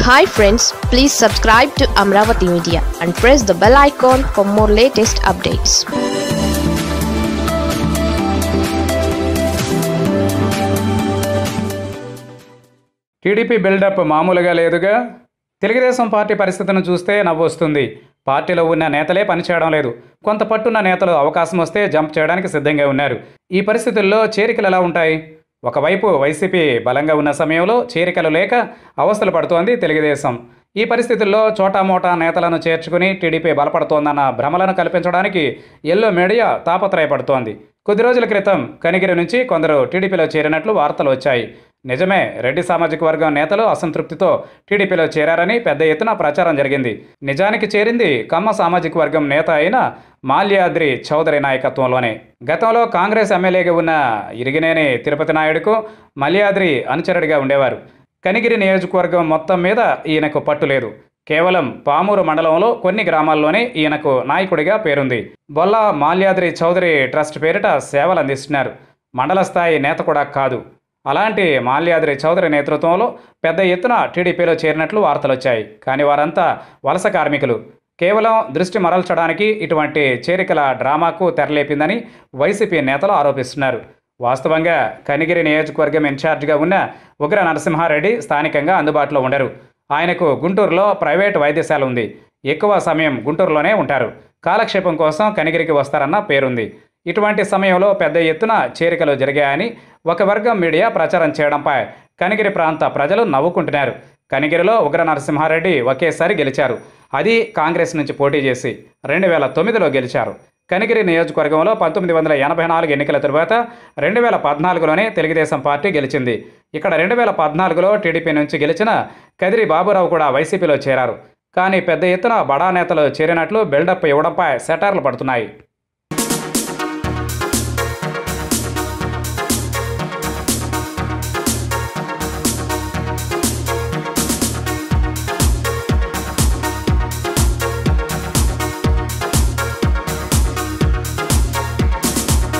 hi friends please subscribe to Amaravati media and press the bell icon for more latest updates TDP buildup మామూలుగా లేదుగా Telugu Desam party పరిస్థితిని చూస్తే నవ్వు వస్తుంది పార్టీలో ఉన్న నేతలే పనిచేయడం లేదు కొంత పట్టున్న నేతలు అవకాశం వస్తే జంప్ చేయడానికి సిద్ధంగా ఉన్నారు ఈ పరిస్థితుల్లో చేరికలు ఎలా ఉంటాయి ఒకవైపు వైసీపీ బలంగా ఉన్న సమయంలో చేరికలు లేక అవస్థలు పడుతోంది తెలుగుదేశం ఈ పరిస్థితుల్లో చోటామోటా నేతలను చేర్చుకుని టీడీపీ బలపడుతోందన్న భ్రమలను కల్పించడానికి ఎల్లో మీడియా తాపత్రయపడుతోంది కొద్ది రోజుల క్రితం కనిగిరి నుంచి కొందరు టీడీపీలో చేరినట్లు వార్తలు వచ్చాయి నిజమే రెడ్డి సామాజిక వర్గం నేతలు అసంతృప్తితో టీడీపీలో చేరారని పెద్ద ఎత్తున ప్రచారం జరిగింది నిజానికి చేరింది కమ్మ సామాజిక వర్గం నేత అయిన మాల్యాద్రి చౌదరి నాయకత్వంలోనే గతంలో కాంగ్రెస్ ఎమ్మెల్యేగా ఉన్న ఇరిగినేని తిరుపతి నాయుడుకు మల్యాద్రి అనుచరుడిగా ఉండేవారు కనిగిరి నియోజకవర్గం మొత్తం మీద ఈయనకు పట్టు లేదు కేవలం పామూరు మండలంలో కొన్ని గ్రామాల్లోనే ఈయనకు నాయకుడిగా పేరుంది బొల్ల మాల్యాద్రి చౌదరి ట్రస్ట్ పేరిట సేవలు అందిస్తున్నారు మండల స్థాయి నేత కూడా కాదు అలాంటి మాల్యాద్రి చౌదరి నేతృత్వంలో పెద్ద ఎత్తున టీడీపీలో చేరినట్లు వార్తలు వచ్చాయి కానీ వారంతా వలస కార్మికులు కేవలం దృష్టి మరల్చడానికి ఇటువంటి చేరికల డ్రామాకు తెరలేపిందని వైసీపీ నేతలు ఆరోపిస్తున్నారు వాస్తవంగా కనిగిరి నియోజకవర్గం ఇన్ఛార్జిగా ఉన్న ఉగ్ర నరసింహారెడ్డి స్థానికంగా అందుబాటులో ఉండరు ఆయనకు గుంటూరులో ప్రైవేట్ వైద్యశాల ఉంది ఎక్కువ సమయం గుంటూరులోనే ఉంటారు కాలక్షేపం కోసం కనిగిరికి వస్తారన్న పేరుంది ఇటువంటి సమయంలో పెద్ద ఎత్తున చేరికలు జరిగాయని ఒక వర్గం మీడియా ప్రచారం చేయడంపై కనిగిరి ప్రాంత ప్రజలు నవ్వుకుంటున్నారు కనిగిరిలో ఉగ్ర నరసింహారెడ్డి ఒకేసారి గెలిచారు అది కాంగ్రెస్ నుంచి పోటీ చేసి రెండు వేల తొమ్మిదిలో గెలిచారు కనిగిరి నియోజకవర్గంలో పంతొమ్మిది వందల ఎనభై నాలుగు ఎన్నికల తరువాత రెండు వేల పద్నాలుగులోనే తెలుగుదేశం పార్టీ గెలిచింది ఇక్కడ రెండు వేల పద్నాలుగులో టీడీపీ నుంచి గెలిచిన కదిరి బాబురావు కూడా వైసీపీలో చేరారు కానీ పెద్ద ఎత్తున బడా నేతలు చేరినట్లు బిల్డప్ ఇవ్వడంపై సెటార్లు పడుతున్నాయి